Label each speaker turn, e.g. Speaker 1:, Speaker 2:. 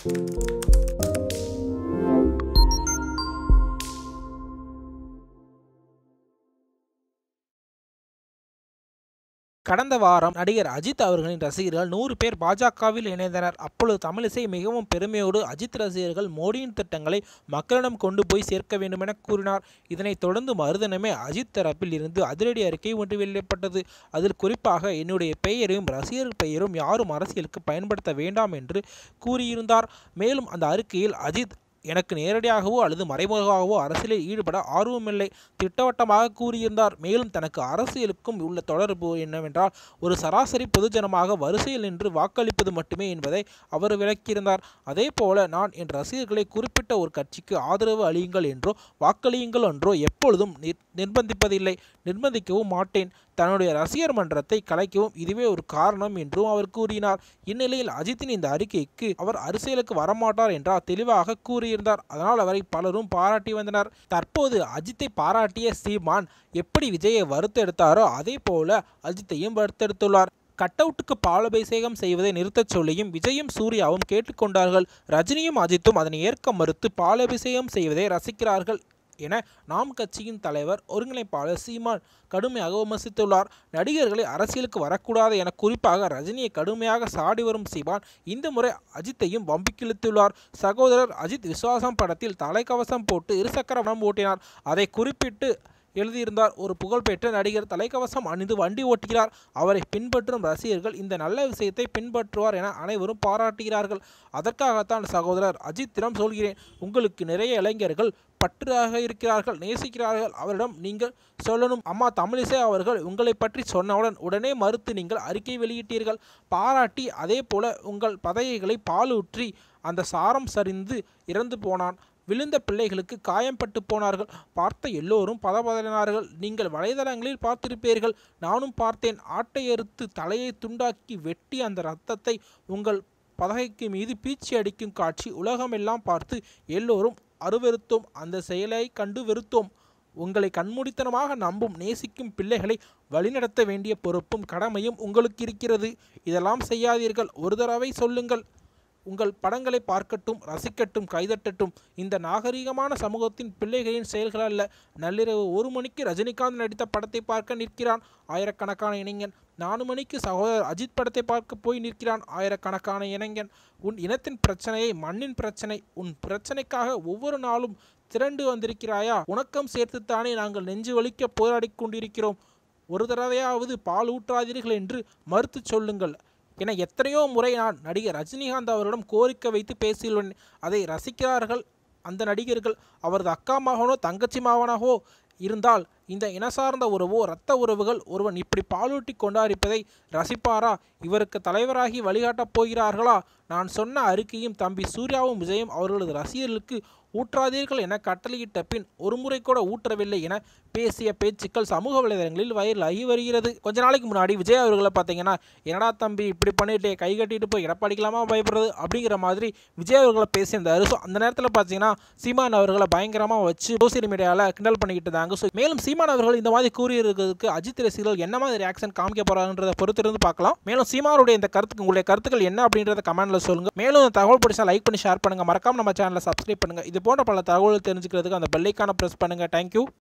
Speaker 1: கடந்த வாரம் நடிகர் அஜித் அவர்களின் ரசிகர்கள் நூறு பேர் பாஜகவில் இணைந்தனர் அப்பொழுது தமிழிசை மிகவும் பெருமையோடு அஜித் ரசிகர்கள் மோடியின் திட்டங்களை மக்களிடம் கொண்டு போய் சேர்க்க வேண்டும் என கூறினார் இதனைத் தொடர்ந்து மறுதினமே அஜித் தரப்பில் இருந்து அதிரடி அறிக்கை ஒன்று வெளியிடப்பட்டது அதில் குறிப்பாக என்னுடைய பெயரையும் ரசிகர் பெயரும் யாரும் அரசியலுக்கு பயன்படுத்த வேண்டாம் என்று கூறியிருந்தார் மேலும் அந்த அறிக்கையில் அஜித் எனக்கு நேரடியாகவோ அல்லது மறைமுகமாகவோ அரசியலில் ஈடுபட ஆர்வமில்லை திட்டவட்டமாக கூறியிருந்தார் மேலும் தனக்கு அரசியலுக்கும் உள்ள தொடர்பு என்னவென்றால் ஒரு சராசரி பொதுஜனமாக வரிசையில் நின்று வாக்களிப்பது மட்டுமே என்பதை அவர் விளக்கியிருந்தார் அதே போல நான் என் ரசிகர்களை குறிப்பிட்ட ஒரு கட்சிக்கு ஆதரவு அளியுங்கள் என்றோ வாக்களியுங்கள் என்றோ எப்பொழுதும் நிர் நிர்பந்திப்பதில்லை நிர்பந்திக்கவும் மாட்டேன் தன்னுடைய ரசிகர் மன்றத்தை கலைக்கவும் இதுவே ஒரு காரணம் என்றும் அவர் கூறினார் இந்நிலையில் அஜித்தின் இந்த அறிக்கைக்கு அவர் அரசியலுக்கு வரமாட்டார் என்றார் தெளிவாக கூறியிருந்தார் அதனால் அவரை பலரும் பாராட்டி வந்தனர் தற்போது அஜித்தை பாராட்டிய சீமான் எப்படி விஜயை வறுத்தெடுத்தாரோ அதே போல அஜித்தையும் வறுத்தெடுத்துள்ளார் கட் அவுட்டுக்கு பாலபிஷேகம் செய்வதை நிறுத்தச் சொல்லியும் விஜயும் சூர்யாவும் கேட்டுக்கொண்டார்கள் ரஜினியும் அஜித்தும் அதனை ஏற்க மறுத்து பாலபிஷேகம் செய்வதை ரசிக்கிறார்கள் என நாம் கட்சியின் தலைவர் ஒருங்கிணைப்பாளர் சீமான் கடுமையாக விமர்சித்துள்ளார் நடிகர்களை அரசியலுக்கு வரக்கூடாது என குறிப்பாக ரஜினியை கடுமையாக சாடி வரும் சீமான் இந்த முறை அஜித்தையும் வம்பிக்கிழுத்துள்ளார் சகோதரர் அஜித் விஸ்வாசம் படத்தில் தலைக்கவசம் போட்டு இருசக்கர வனம் ஓட்டினார் அதை குறிப்பிட்டு எழுதியிருந்தார் ஒரு புகழ்பெற்ற நடிகர் தலைக்கவசம் அணிந்து வண்டி ஓட்டுகிறார் அவரை பின்பற்றும் ரசிகர்கள் இந்த நல்ல விஷயத்தை பின்பற்றுவார் என அனைவரும் பாராட்டுகிறார்கள் அதற்காகத்தான் சகோதரர் அஜித்திடம் சொல்கிறேன் உங்களுக்கு நிறைய இளைஞர்கள் பற்றாக இருக்கிறார்கள் நேசிக்கிறார்கள் அவரிடம் நீங்கள் சொல்லணும் அம்மா தமிழிசை அவர்கள் உங்களை பற்றி சொன்னவுடன் உடனே மறுத்து நீங்கள் அறிக்கை வெளியிட்டீர்கள் பாராட்டி அதே போல உங்கள் பதவிகளை பாலூற்றி அந்த சாரம் சரிந்து இறந்து போனான் விழுந்த பிள்ளைகளுக்கு காயம்பட்டு போனார்கள் பார்த்த எல்லோரும் பதபதனார்கள் நீங்கள் வலைதளங்களில் பார்த்திருப்பீர்கள் நானும் பார்த்தேன் ஆட்டை அறுத்து தலையை துண்டாக்கி வெட்டி அந்த இரத்தத்தை உங்கள் பதகைக்கு மீது பீச்சி அடிக்கும் காட்சி உலகமெல்லாம் பார்த்து எல்லோரும் அருவெறுத்தோம் அந்த செயலை கண்டு வெறுத்தோம் உங்களை கண்மூடித்தனமாக நம்பும் நேசிக்கும் பிள்ளைகளை வழிநடத்த வேண்டிய பொறுப்பும் கடமையும் உங்களுக்கு இருக்கிறது இதெல்லாம் செய்யாதீர்கள் ஒரு தடவை சொல்லுங்கள் உங்கள் படங்களை பார்க்கட்டும் ரசிக்கட்டும் கைதட்டட்டும் இந்த நாகரீகமான சமூகத்தின் பிள்ளைகளின் செயல்கள் அல்ல நள்ளிரவு ஒரு மணிக்கு ரஜினிகாந்த் நடித்த படத்தை பார்க்க நிற்கிறான் ஆயிரக்கணக்கான இளைஞன் நாலு மணிக்கு சகோதரர் அஜித் படத்தை பார்க்க போய் நிற்கிறான் ஆயிரக்கணக்கான இளைஞன் உன் இனத்தின் பிரச்சனையை மண்ணின் பிரச்சனை உன் பிரச்சனைக்காக ஒவ்வொரு நாளும் திரண்டு வந்திருக்கிறாயா உனக்கம் சேர்த்துத்தானே நாங்கள் நெஞ்சு வலிக்க போராடி கொண்டிருக்கிறோம் ஒரு தடவையாவது பால் ஊற்றாதீர்கள் என்று மறுத்து சொல்லுங்கள் என எத்தனையோ முறை நான் நடிகர் ரஜினிகாந்த் அவரிடம் கோரிக்கை வைத்து பேசியுள்ளேன் அதை ரசிக்கிறார்கள் அந்த நடிகர்கள் அவரது அக்கா மகனோ தங்கச்சி மகனாகவோ இருந்தால் இந்த இனசார்ந்த உறவோ இரத்த உறவுகள் ஒருவன் இப்படி பாலூட்டி கொண்டாடிப்பதை ரசிப்பாரா இவருக்கு தலைவராகி வழிகாட்டப் போகிறார்களா நான் சொன்ன அறிக்கையும் தம்பி சூர்யாவும் விஜயும் அவர்களது ரசிகர்களுக்கு ஊற்றாதீர்கள் என கட்டளையிட்ட பின் ஒரு முறை கூட ஊற்றவில்லை என பேசிய பேச்சுக்கள் சமூக வலைதளங்களில் வைரலாகி வருகிறது கொஞ்ச நாளைக்கு முன்னாடி விஜய் அவர்களை பார்த்தீங்கன்னா என்னடா தம்பி இப்படி பண்ணிட்டு கை கட்டிட்டு போய் எடப்பாடிக்கலாமா பயப்படுறது அப்படிங்கிற மாதிரி விஜய் அவர்களை பேசியிருந்தாரு ஸோ அந்த நேரத்தில் பார்த்தீங்கன்னா சீமான் அவர்களை பயங்கரமாக வச்சு சோசியல் மீடியாவில் கிண்டல் பண்ணிக்கிட்டு இருந்தாங்க ஸோ மேலும் சீமான் அவர்கள் இந்த மாதிரி கூறியிருக்கிறதுக்கு அஜித் ரசிகர்கள் என்ன மாதிரி ரியாக்ஷன் காமிக்க போறாங்கன்றத பொறுத்திருந்து பார்க்கலாம் மேலும் சீமானுடைய இந்த கருத்துக்கு உங்களுடைய கருத்துக்கள் என்ன அப்படின்றத கமெண்ட்ல சொல்லுங்க மேலும் இந்த தகவல் பிடிச்சா லைக் பண்ணி ஷேர் பண்ணுங்க மறக்காம நம்ம சேனலை சப்ஸ்கிரைப் பண்ணுங்க இது போன்ற பல தகவல் தெரிஞ்சுக்கிறதுக்கு அந்த பெல்லைக்கான ப்ரெஸ் பண்ணுங்க தேங்க்யூ